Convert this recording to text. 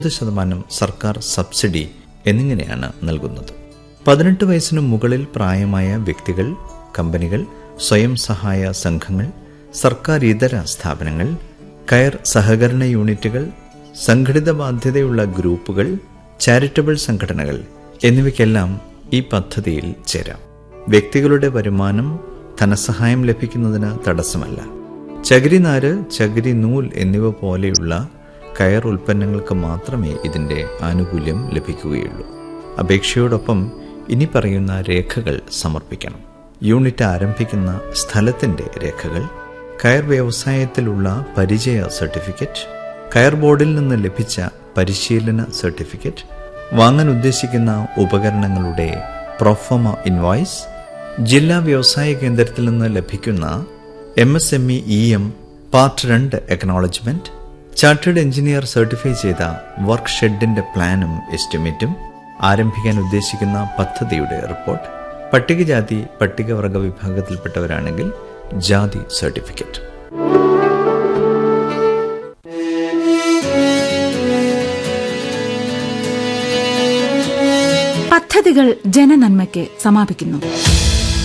പത്ത് ശതമാനം സർക്കാർ സബ്സിഡി എന്നിങ്ങനെയാണ് നൽകുന്നത് പതിനെട്ട് വയസ്സിന് മുകളിൽ പ്രായമായ വ്യക്തികൾ കമ്പനികൾ സ്വയം സഹായ സംഘങ്ങൾ സർക്കാർ ഇതര സ്ഥാപനങ്ങൾ കയർ സഹകരണ യൂണിറ്റുകൾ സംഘടിത ബാധ്യതയുള്ള ഗ്രൂപ്പുകൾ ചാരിറ്റബിൾ സംഘടനകൾ എന്നിവയ്ക്കെല്ലാം ഈ പദ്ധതിയിൽ ചേരാം വ്യക്തികളുടെ വരുമാനം ധനസഹായം ലഭിക്കുന്നതിന് തടസ്സമല്ല ചകിരിനാര് ചകിരി നൂൽ എന്നിവ പോലെയുള്ള കയർ ഉൽപ്പന്നങ്ങൾക്ക് മാത്രമേ ഇതിന്റെ ആനുകൂല്യം ലഭിക്കുകയുള്ളൂ അപേക്ഷയോടൊപ്പം ഇനി പറയുന്ന രേഖകൾ സമർപ്പിക്കണം യൂണിറ്റ് ആരംഭിക്കുന്ന സ്ഥലത്തിന്റെ രേഖകൾ കയർ വ്യവസായത്തിലുള്ള പരിചയ സർട്ടിഫിക്കറ്റ് കയർ ബോർഡിൽ നിന്ന് ലഭിച്ച പരിശീലന സർട്ടിഫിക്കറ്റ് വാങ്ങാൻ ഉദ്ദേശിക്കുന്ന ഉപകരണങ്ങളുടെ പ്രൊഫോമ ഇൻവോയ്സ് ജില്ലാ വ്യവസായ കേന്ദ്രത്തിൽ നിന്ന് ലഭിക്കുന്ന M S M E E M part രണ്ട് എക്കനോളജ്മെന്റ് ചാർട്ടേഡ് എഞ്ചിനീയർ സർട്ടിഫൈ ചെയ്ത വർക്ക് ഷെഡിന്റെ പ്ലാനും എസ്റ്റിമേറ്റും ആരംഭിക്കാൻ ഉദ്ദേശിക്കുന്ന പദ്ധതിയുടെ റിപ്പോർട്ട് പട്ടികജാതി പട്ടികവർഗ വിഭാഗത്തിൽപ്പെട്ടവരാണെങ്കിൽ ജാതി സർട്ടിഫിക്കറ്റ് പദ്ധതികൾ ജനനന്മയ്ക്ക് സമാപിക്കുന്നു